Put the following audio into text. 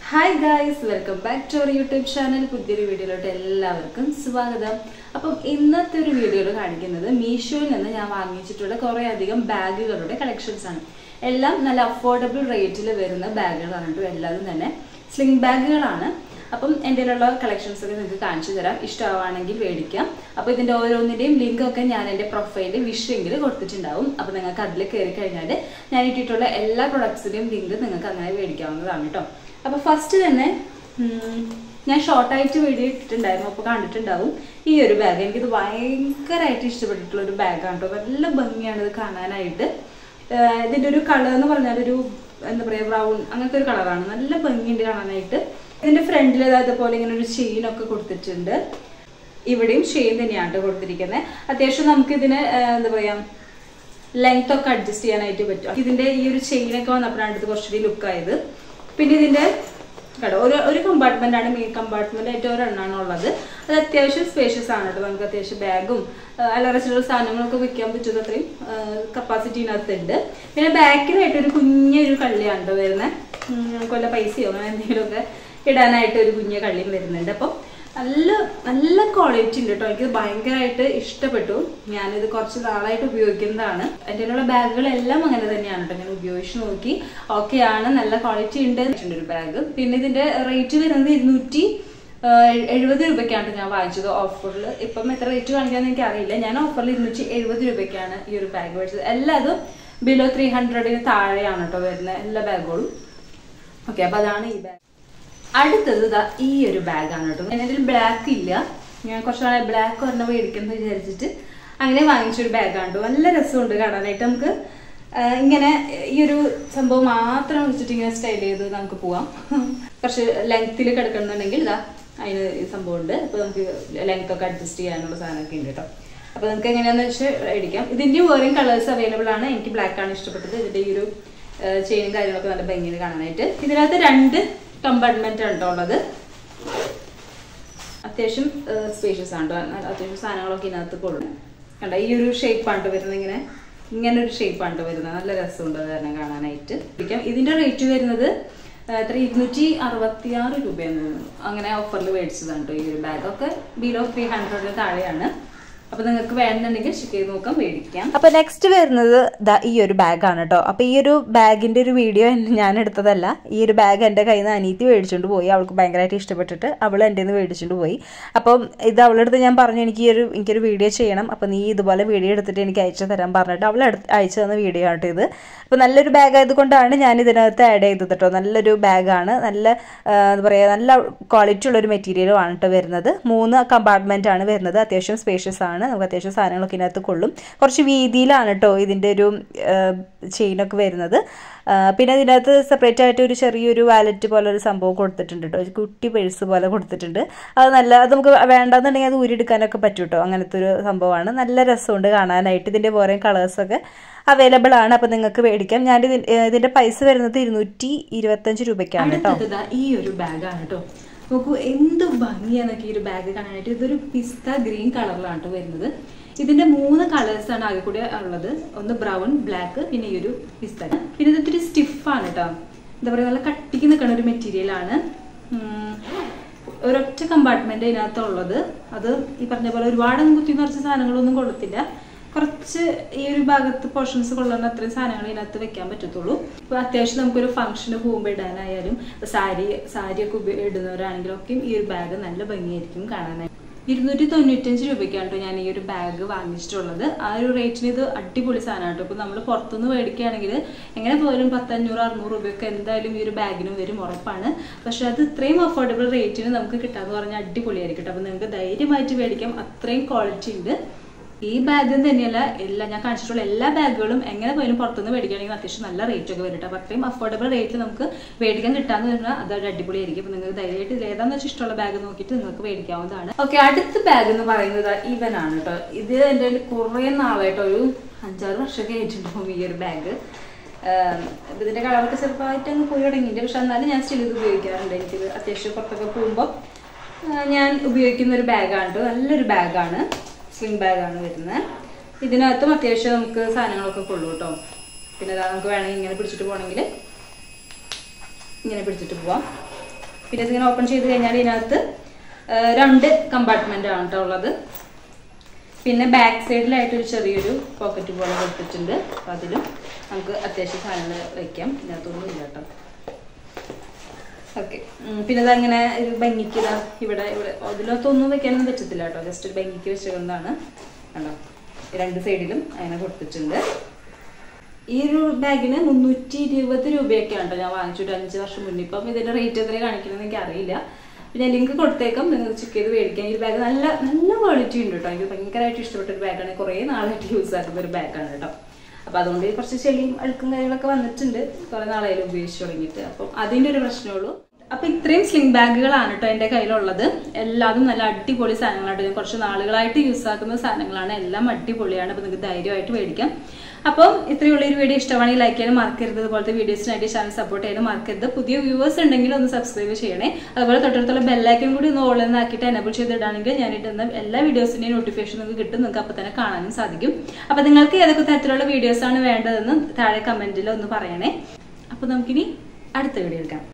Hi guys welcome back to our YouTube channel പുതിയൊരു വീഡിയോയിലോട്ട് എല്ലാവർക്കും സ്വാഗതം അപ്പം ഇന്നത്തെ ഒരു വീഡിയോയിൽ കാണിക്കുന്നത് മീഷോയിൽ നിന്ന് ഞാൻ വാങ്ങിച്ചിട്ടുള്ള കുറേ അധികം ബാഗുകളുടെ കളക്ഷൻസ് ആണ് എല്ലാം നല്ല അഫോർഡബിൾ റേറ്റിൽ വരുന്ന ബാഗുകളാണ് കേട്ടോ എല്ലാവരും തന്നെ സ്ലിംഗ് ബാഗുകളാണ് അപ്പം എൻ്റെ കയ്യിലുള്ള കളക്ഷൻസ് ഒക്കെ നിങ്ങൾക്ക് കാണിച്ചു തരാം ഇഷ്ടമാണെങ്കിൽ മേടിക്കാം അപ്പോൾ ഇതിൻ്റെ ഓരോന്നിൻ്റെയും ലിങ്ക് ഒക്കെ ഞാൻ എൻ്റെ പ്രൊഫൈലിൽ വിഷ് ലിങ്കിൽ കൊടുത്തിട്ടുണ്ടാവും അപ്പോൾ നിങ്ങൾക്ക് അതിൽ കയറി കഴിഞ്ഞാൽ ഞാൻ ഇട്ടിട്ടുള്ള എല്ലാ പ്രൊഡക്ട്സിൻ്റെയും ലിങ്ക് നിങ്ങൾക്ക് അങ്ങനെ മേടിക്കാവുന്നതാണ് കേട്ടോ അപ്പോൾ ഫസ്റ്റ് തന്നെ ഉം, ഞാൻ ഷോർട്ടായിട്ട് വീഡിയോ ഇട്ടിട്ടുണ്ടായിരുന്നു അപ്പോൾ കണ്ടിട്ടുണ്ടാവും ഈ ഒരു ബാഗ് എനിക്കിത് ഭയങ്കരമായിട്ട് ഇഷ്ടപ്പെട്ടിട്ടുള്ള ഒരു ബാഗാണ് കേട്ടോ നല്ല ഭംഗിയാണ് ഇത് കാണാനായിട്ട് ആഹ് ഇതിന്റെ ഒരു കളർ എന്ന് പറഞ്ഞാൽ ഒരു എന്താ പറയാ ബ്രൗൺ അങ്ങനത്തെ ഒരു കളറാണ് നല്ല ഭംഗിയുണ്ട് കാണാനായിട്ട് ഇതിന്റെ ഫ്രണ്ടിൽ അതുപോലെ ഇങ്ങനെ ഒരു ചെയിൻ ഒക്കെ കൊടുത്തിട്ടുണ്ട് ഇവിടെയും ചെയിൻ തന്നെയാണ് ട്ടോ കൊടുത്തിരിക്കുന്നത് അത്യാവശ്യം നമുക്ക് ഇതിന് ആഹ് എന്താ പറയാ ലെങ്ത് ഒക്കെ അഡ്ജസ്റ്റ് ചെയ്യാനായിട്ട് പറ്റും ഇതിന്റെ ഈ ഒരു ചെയിൻ ഒക്കെ വന്നപ്പോഴാണ് ഇത് കുറച്ചുകൂടി ലുക്ക് ആയത് പിന്നെ ഇതിന്റെ കട ഒരു ഒരു കമ്പാർട്ട്മെന്റ് ആണ് മെയിൻ കമ്പാർട്ട്മെന്റ് ആയിട്ട് ഒരെണ്ണമാണ് ഉള്ളത് അത് അത്യാവശ്യം സ്പേഷ്യസ് ആണ് കേട്ടോ നമുക്ക് അത്യാവശ്യം ബാഗും അല്ലറ ചില്ലറ സാധനങ്ങളൊക്കെ വെക്കാൻ പറ്റുന്ന അത്രയും കപ്പാസിറ്റി ഇതിനകത്തുണ്ട് പിന്നെ ബാക്കിലായിട്ട് ഒരു കുഞ്ഞൊരു കള്ളിയാണ് കേട്ടോ വരുന്നത് നമുക്ക് വല്ല പൈസയോ അങ്ങനെ എന്തെങ്കിലുമൊക്കെ ഇടാനായിട്ട് ഒരു കുഞ്ഞ കള്ളിയും വരുന്നുണ്ട് അപ്പം നല്ല നല്ല ക്വാളിറ്റി ഉണ്ട് കേട്ടോ എനിക്ക് ഭയങ്കരമായിട്ട് ഇഷ്ടപ്പെട്ടു ഞാനിത് കുറച്ച് നാളായിട്ട് ഉപയോഗിക്കുന്നതാണ് എൻ്റെ ഉള്ള ബാഗുകളെല്ലാം അങ്ങനെ തന്നെയാണ് കേട്ടോ ഞാൻ ഉപയോഗിച്ച് നോക്കി ഓക്കെയാണ് നല്ല ക്വാളിറ്റി ഉണ്ട് ഒരു ബാഗ് പിന്നെ ഇതിന്റെ റേറ്റ് വരുന്നത് ഇരുന്നൂറ്റി എഴുപത് രൂപയ്ക്കാണ് ഞാൻ വാങ്ങിച്ചത് ഓഫറിൽ ഇപ്പം എത്ര റേറ്റ് കാണിക്കാന്ന് എനിക്ക് അറിയില്ല ഞാൻ ഓഫറിൽ ഇരുന്നൂറ്റി എഴുപത് രൂപയ്ക്കാണ് ഈ ഒരു ബാഗ് മേടിച്ചത് എല്ലാതും ബിലോ ത്രീ ഹൺഡ്രഡിന് താഴെയാണ് കേട്ടോ വരുന്ന എല്ലാ ബാഗുകളും ഓക്കെ അപ്പൊ അതാണ് ഈ ബാഗ് അടുത്തത് ഇതാ ഈ ഒരു ബാഗാണ് കേട്ടോ എന്നതിൽ ബ്ലാക്ക് ഇല്ല ഞാൻ കുറച്ച് നാളെ ബ്ലാക്ക് ഒരെണ്ണം മേടിക്കുന്നത് വിചാരിച്ചിട്ട് അങ്ങനെ വാങ്ങിച്ചൊരു ബാഗാണ് കേട്ടോ നല്ല രസമുണ്ട് കാണാനായിട്ട് നമുക്ക് ആ, ഇങ്ങനെ ഈ ഒരു സംഭവം മാത്രം വെച്ചിട്ട് ഇങ്ങനെ സ്റ്റൈൽ ചെയ്ത് നമുക്ക് പോവാം കുറച്ച് ലെങ്ത്തിൽ കിടക്കണമെന്നുണ്ടെങ്കിൽ ഇതാ അതിന് ഈ സംഭവം ഉണ്ട് അപ്പൊ നമുക്ക് ലെങ്ത് ഒക്കെ അഡ്ജസ്റ്റ് ചെയ്യാനുള്ള സാധനമൊക്കെ ഉണ്ട് കേട്ടോ അപ്പൊ നമുക്ക് എങ്ങനെയാന്ന് വെച്ചാൽ മേടിക്കാം ഇതിന്റെ വേറെയും കളേഴ്സ് അവൈലബിൾ ആണ് എനിക്ക് ബ്ലാക്ക് ആണ് ഇഷ്ടപ്പെട്ടത് ഇതിന്റെ ഈ ഒരു ചെയിനും കാര്യങ്ങളൊക്കെ നല്ല ഭംഗിയിൽ കാണാനായിട്ട് ഇതിനകത്ത് രണ്ട് കമ്പാർട്ട്മെന്റ് ആണ് ട്ടോ ഉള്ളത് അത്യാവശ്യം സ്പേഷ്യസ് ആണ് ട്ടോ. നല്ല അത്യാവശ്യം സാധനങ്ങളൊക്കെ ഇതിനകത്ത് കൊള്ളും കണ്ട ഈ ഒരു ഷേപ്പാണ് ട്ടോ വരുന്നത് ഇങ്ങനെ ഇങ്ങനെ ഒരു ഷേപ്പാണ് ട്ടോ വരുന്നത് നല്ല രസമുണ്ട് അത് കാരണം കാണാനായിട്ട് ഇരിക്കാം. ഇതിന്റെ റേറ്റ് വരുന്നത് ആ, എത്ര ഇരുന്നൂറ്റി അറുപത്തി ആറ് രൂപയെന്ന് തോന്നുന്നു അങ്ങനെ ഓഫറിൽ മേടിച്ചതാണ് കേട്ടോ ഈ ഒരു ബാഗ് ഒക്കെ ബിലോ ത്രീ ഹൺഡ്രഡിന് താഴെയാണ് അപ്പൊ നിങ്ങൾക്ക് വേണമെന്നുണ്ടെങ്കിൽ ചെക്ക് ചെയ്ത് നോക്കാം മേടിക്കാം അപ്പൊ നെക്സ്റ്റ് വരുന്നത് ദാ ഈ ഒരു ബാഗാണ് കേട്ടോ അപ്പൊ ഈ ഒരു ബാഗിന്റെ ഒരു വീഡിയോ ഞാൻ എടുത്തതല്ല ഈ ഒരു ബാഗ് എൻ്റെ കയ്യിൽ നിന്ന് അനീതി മേടിച്ചുകൊണ്ട് പോയി അവൾക്ക് ഭയങ്കരമായിട്ട് ഇഷ്ടപ്പെട്ടിട്ട് അവൾ എൻ്റെ നിന്ന് മേടിച്ചുകൊണ്ട് പോയി അപ്പം ഇത് അവളുടെ അടുത്ത് ഞാൻ പറഞ്ഞു എനിക്ക് ഈ ഒരു എനിക്കൊരു വീഡിയോ ചെയ്യണം അപ്പൊ നീ ഇതുപോലെ വീഡിയോ എടുത്തിട്ട് എനിക്ക് അയച്ചു തരാൻ പറഞ്ഞിട്ട് അവൾ എടുത്ത് അയച്ചു തന്ന വീഡിയോ ആണ് ഇത് അപ്പൊ നല്ലൊരു ബാഗ് ആയതുകൊണ്ടാണ് ഞാൻ ഇതിനകത്ത് ആഡ് ചെയ്തത് കേട്ടോ നല്ലൊരു ബാഗാണ് നല്ല ആ, എന്താ പറയുക നല്ല ക്വാളിറ്റി ഉള്ള ഒരു മെറ്റീരിയലും ആണ് കേട്ടോ വരുന്നത് മൂന്ന് കമ്പാർട്ട്മെന്റ് ആണ് വരുന്നത് അത്യാവശ്യം സ്പേഷ്യസ് ആണ് നമുക്ക് അത്യാവശ്യം സാധനങ്ങളൊക്കെ ഇതിനകത്ത് കൊള്ളും കുറച്ച് വീതിയിലാണ് കേട്ടോ ഇതിൻ്റെ ഒരു ചെയിനൊക്കെ വരുന്നത് ആ, പിന്നെ ഇതിനകത്ത് സെപ്പറേറ്റ് ആയിട്ട് ഒരു ചെറിയൊരു വാലറ്റ് പോലെ ഒരു സംഭവം കൊടുത്തിട്ടുണ്ട് കേട്ടോ ഒരു കുട്ടി പേഴ്സ് പോലെ കൊടുത്തിട്ടുണ്ട് അത് നല്ല അത് നമുക്ക് വേണ്ടെന്നുണ്ടെങ്കിൽ അത് ഊരിയെടുക്കാനൊക്കെ പറ്റും കേട്ടോ അങ്ങനത്തെ ഒരു സംഭവമാണ് നല്ല രസമുണ്ട് കാണാനായിട്ട് ഇതിൻ്റെ വേറെ കളേഴ്സൊക്കെ അവൈലബിൾ ആണ് അപ്പം നിങ്ങൾക്ക് മേടിക്കാം ഞാൻ ഇതിൻ്റെ പൈസ വരുന്നത് ഇരുന്നൂറ്റി ഇരുപത്തഞ്ച് രൂപയ്ക്കാണ് കേട്ടോ അടുത്തത് ദാ ഈ ഒരു ബാഗാണ് കേട്ടോ നോക്കൂ എന്ത് ഭംഗിയാന്നൊക്കെ ഈ ഒരു ബാഗ് കാണാനായിട്ട് ഇതൊരു പിസ്ത ഗ്രീൻ കളറിലാണ് കേട്ടോ വരുന്നത് ഇതിന്റെ മൂന്ന് കളേഴ്സ് ആണ് ആകെ കൂടി ഉള്ളത് ഒന്ന് ബ്രൗൺ ബ്ലാക്ക് പിന്നെ ഈ ഒരു പിസ്ത പിന്നെ ഇത് ഇത്തിരി സ്റ്റിഫാണ് കേട്ടോ എന്താ പറയുക നല്ല കട്ടിക്ക് നിൽക്കുന്ന ഒരു മെറ്റീരിയൽ ആണ് ഉം, ഒരൊറ്റ കമ്പാർട്ട്മെന്റ് ഇതിനകത്തുള്ളത് അത് ഈ പറഞ്ഞ പോലെ ഒരുപാട് കുത്തി നിറച്ച സാധനങ്ങളൊന്നും കൊള്ളത്തില്ല കുറച്ച് ഈ ഒരു ഭാഗത്ത് പോർഷൻസ് കൊള്ളുന്ന അത്രയും സാധനങ്ങൾ ഇതിനകത്ത് വെക്കാൻ പറ്റത്തുള്ളൂ ഇപ്പൊ അത്യാവശ്യം നമുക്കൊരു ഫംഗ്ഷന് പോകുമ്പോൾ ഇടാനായാലും ഇപ്പൊ സാരി സാരിയൊക്കെ ഉപ- ഇടുന്നവരാണെങ്കിലും ഒക്കെ ഈ ഒരു ബാഗ് നല്ല ഭംഗിയായിരിക്കും കാണാനായി ഇരുന്നൂറ്റി തൊണ്ണൂറ്റഞ്ച് രൂപയ്ക്കാണ് കേട്ടോ ഞാൻ ഈ ഒരു ബാഗ് വാങ്ങിച്ചിട്ടുള്ളത് ആ ഒരു റേറ്റിന് ഇത് അടിപൊളി സാധനമാണ് കേട്ടോ ഇപ്പൊ നമ്മൾ പുറത്തുനിന്ന് മേടിക്കുകയാണെങ്കിൽ എങ്ങനെ പോയാലും പത്തഞ്ഞൂറ് അറുന്നൂറ് രൂപയൊക്കെ എന്തായാലും ഈ ഒരു ബാഗിനും വരും ഉറപ്പാണ് പക്ഷെ അത് ഇത്രയും അഫോർഡബിൾ റേറ്റിന് നമുക്ക് കിട്ടാന്ന് പറഞ്ഞാൽ അടിപൊളിയായിരിക്കും കേട്ടോ അപ്പൊ നിങ്ങൾക്ക് ധൈര്യമായിട്ട് മേടിക്കാം അത്രയും ക്വാളിറ്റി ഉണ്ട് ഈ ബാഗും തന്നെയല്ല എല്ലാ ഞാൻ കാണിച്ചിട്ടുള്ള എല്ലാ ബാഗുകളും എങ്ങനെ പോയാലും പുറത്തുനിന്ന് മേടിക്കുകയാണെങ്കിൽ അത്യാവശ്യം നല്ല റേറ്റ് ഒക്കെ വരും അപ്പൊ അത്രയും അഫോർഡബിൾ റേറ്റിൽ നമുക്ക് മേടിക്കാൻ കിട്ടാന്ന് പറഞ്ഞാൽ അത് ഒരു അടിപൊളിയായിരിക്കും അപ്പൊ നിങ്ങൾക്ക് ധൈര്യമായിട്ട് ഇത് ഏതാന്ന് വെച്ചാൽ ഇഷ്ടമുള്ള ബാഗ് നോക്കിയിട്ട് നിങ്ങൾക്ക് മേടിക്കാവുന്നതാണ് ഓക്കെ അടുത്ത ബാഗ് എന്ന് പറയുന്നത് ഇവൻ ആണ് കേട്ടോ ഇത് എൻ്റെ കയ്യിൽ കുറേ നാളായിട്ട് ഒരു അഞ്ചാറ് വർഷമൊക്കെ ആയിട്ടുണ്ടാവും ഈ ഒരു ബാഗ് ഇതിന്റെ കളറൊക്കെ ചെറുപ്പമായിട്ട് അങ്ങ് പോയി തുടങ്ങിയിട്ടുണ്ട് പക്ഷെ എന്നാലും ഞാൻ സ്റ്റിൽ ഇത് ഉപയോഗിക്കാറുണ്ട് എനിക്കിത് അത്യാവശ്യം പുറത്തൊക്കെ പോകുമ്പോൾ ഞാൻ ഉപയോഗിക്കുന്ന ഒരു ബാഗാണ് കേട്ടോ നല്ലൊരു ബാഗാണ് സ്ലിംഗ് ബാഗാണ് വരുന്നത് ഇതിനകത്തും അത്യാവശ്യം നമുക്ക് സാധനങ്ങളൊക്കെ കൊള്ളു കേട്ടോ പിന്നെ ദാ നമുക്ക് വേണമെങ്കിൽ ഇങ്ങനെ പിടിച്ചിട്ട് പോകണമെങ്കിൽ ഇങ്ങനെ പിടിച്ചിട്ട് പോവാം പിന്നെ ഇതിങ്ങനെ ഓപ്പൺ ചെയ്ത് കഴിഞ്ഞാൽ ഇതിനകത്ത് ആ, രണ്ട് കമ്പാർട്ട്മെന്റ് ആണ് കേട്ടോ ഉള്ളത് പിന്നെ ബാക്ക് സൈഡിലായിട്ട് ഒരു ചെറിയൊരു പോക്കറ്റ് പോലെ കൊടുത്തിട്ടുണ്ട് അപ്പൊ അതിലും നമുക്ക് അത്യാവശ്യം സാധനങ്ങൾ വെക്കാം ഇതിനകത്തൊന്നും ഇല്ല കേട്ടോ ഓക്കെ പിന്നെ അതങ്ങനെ ഒരു ഭംഗിക്ക് ഇതാ ഇവിടെ ഇവിടെ അതിലൊത്തൊന്നും വെക്കാനൊന്നും പറ്റത്തില്ല കേട്ടോ ജസ്റ്റ് ഒരു ഭംഗിക്ക് വെച്ചുകൊണ്ടാണ് കണ്ടോ രണ്ട് സൈഡിലും അങ്ങനെ കൊടുത്തിട്ടുണ്ട് ഈ ഒരു ബാഗിന് മുന്നൂറ്റി ഇരുപത് രൂപയൊക്കെയാണ് കേട്ടോ ഞാൻ വാങ്ങിച്ചിട്ട് അഞ്ച് വർഷം മുന്നേ ഇപ്പം ഇതിന്റെ റേറ്റ് എത്ര കാണിക്കുന്നത് എനിക്ക് അറിയില്ല പിന്നെ ലിങ്ക് കൊടുത്തേക്കാം നിങ്ങൾ ചെക്ക് ചെയ്ത് മേടിക്കാം ഈ ബാഗ് നല്ല നല്ല ക്വാളിറ്റി ഉണ്ട് കേട്ടോ എനിക്ക് ഭയങ്കരമായിട്ട് ഇഷ്ടപ്പെട്ട ഒരു ബാഗാണ് കുറേ നാളായിട്ട് യൂസ് ആക്കുന്ന ഒരു ബാഗാണ് കേട്ടോ അപ്പൊ അതുകൊണ്ട് കുറച്ച് ചെളിയും അഴുക്കും കാര്യങ്ങളൊക്കെ വന്നിട്ടുണ്ട് കുറെ നാളായാലും ഉപയോഗിച്ച് തുടങ്ങിയിട്ട് അപ്പം അതിന്റെ ഒരു പ്രശ്നമുള്ളൂ അപ്പൊ ഇത്രയും സ്ലിംഗ് ബാഗുകളാണ് കേട്ടോ എന്റെ കയ്യിലുള്ളത് എല്ലാതും നല്ല അടിപൊളി സാധനങ്ങളാണ് ഞാൻ കുറച്ച് നാളുകളായിട്ട് യൂസ് ആക്കുന്ന സാധനങ്ങളാണ് എല്ലാം അടിപൊളിയാണ് അപ്പൊ നിങ്ങൾക്ക് ധൈര്യമായിട്ട് മേടിക്കാം അപ്പം ഇത്രയുള്ള ഒരു വീഡിയോ ഇഷ്ടമാണെങ്കിൽ ലൈക്ക് ചെയ്യാനും മറക്കരുത് ഇതുപോലത്തെ വീഡിയോസിനായിട്ട് ചാനൽ സപ്പോർട്ട് ചെയ്യാനും മറക്കരുത് പുതിയ വ്യൂവേഴ്സ് ഉണ്ടെങ്കിൽ ഒന്ന് സബ്സ്ക്രൈബ് ചെയ്യണേ അതുപോലെ തൊട്ടടുത്തുള്ള ബെല്ലൈക്കൻ കൂടി ഒന്ന് ഓളിൽ ആക്കിയിട്ട് എനബിൾ ചെയ്തിടാണെങ്കിൽ ഞാൻ ഇടുന്ന എല്ലാ വീഡിയോസിന്റെയും നോട്ടിഫിക്കേഷൻ നിങ്ങൾക്ക് കിട്ടും നിങ്ങൾക്ക് അപ്പോൾ തന്നെ കാണാനും സാധിക്കും അപ്പൊ നിങ്ങൾക്ക് ഏതൊക്കെ തരത്തിലുള്ള വീഡിയോസ് ആണ് വേണ്ടതെന്ന് താഴെ കമന്റിൽ ഒന്ന് പറയണേ അപ്പൊ നമുക്കിനി അടുത്ത വീഡിയോ എടുക്കാം